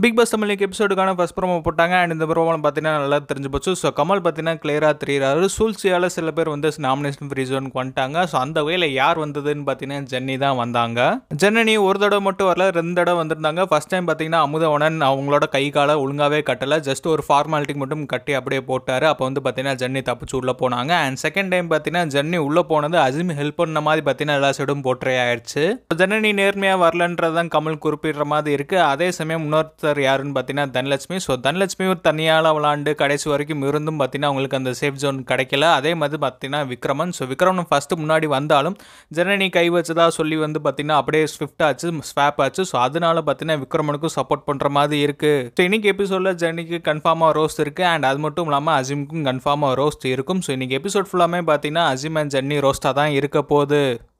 big Boss Tamil எபிசோடுக்கான first promo போட்டாங்க and இந்த ப்ரோமோ பார்த்தீங்கன்னா நல்லா தெரிஞ்சு போச்சு ஸோ கமல் பார்த்தீங்கன்னா கிளியராக தெரியுறாரு சூழ்ச்சியால் சில பேர் வந்து நாமினேஷன் ஃப்ரீ ஜோனுக்கு வந்துட்டாங்க ஸோ அந்த வகையில் யார் வந்ததுன்னு பார்த்தீங்கன்னா ஜென்னி தான் வந்தாங்க ஜென்னி ஒரு தடவை மட்டும் வரல ரெண்டு தடவை வந்திருந்தாங்க ஃபர்ஸ்ட் டைம் பார்த்தீங்கன்னா அமுதவனன் அவங்களோட கை காலை ஒழுங்காகவே கட்டலை ஜஸ்ட் ஒரு ஃபார்மாலிட்டிக்கு மட்டும் கட்டி அப்படியே போட்டார் அப்போ வந்து பார்த்தீங்கன்னா ஜென்னி தப்பிச்சு உள்ளே போனாங்க அண்ட் செகண்ட் டைம் பார்த்தீங்கன்னா ஜென்னி உள்ளே போனது அஜிம் ஹெல்ப் பண்ண மாதிரி பார்த்தீங்கன்னா எல்லா சைடும் போற்றே ஆயிடுச்சு ஜென்னி நேர்மையாக வரலன்றதான் கமல் குறிப்பிடுற மாதிரி இருக்கு அதே சமயம் இன்னொருத்தர் யாருன்னு பார்த்தீங்கன்னா தனலட்சுமி ஸோ தனலட்சுமியும் தனியால் விளாண்டு கடைசி வரைக்கும் இருந்தும் பார்த்தீங்கன்னா அவங்களுக்கு அந்த சேஃப் ஜோன் கிடைக்கல அதே மாதிரி பார்த்தீங்கன்னா விக்ரமன் ஸோ விக்ரமன் ஃபஸ்ட்டு முன்னாடி வந்தாலும் ஜனனி கை வச்சதா சொல்லி வந்து பார்த்தீங்கன்னா அப்படியே ஸ்விஃப்ட் ஆச்சு ஸ்வாப் ஆச்சு ஸோ அதனால பார்த்தீங்கன்னா விக்ரமனுக்கும் சப்போர்ட் பண்ணுற மாதிரி இருக்கு ஸோ இன்னைக்கு எபிசோடில் ஜெனிக்கு கன்ஃபார்மாக ரோஸ்ட் இருக்கு அண்ட் அது மட்டும் இல்லாமல் அஜிமுக்கும் கன்ஃபார்மாக ரோஸ்ட் இருக்கும் ஸோ இன்னைக்கு எபிசோட் ஃபுல்லாமே பார்த்தீங்கன்னா அஜிம் அண்ட் ஜென்னி ரோஸ்ட்டாக தான் இருக்க போகுது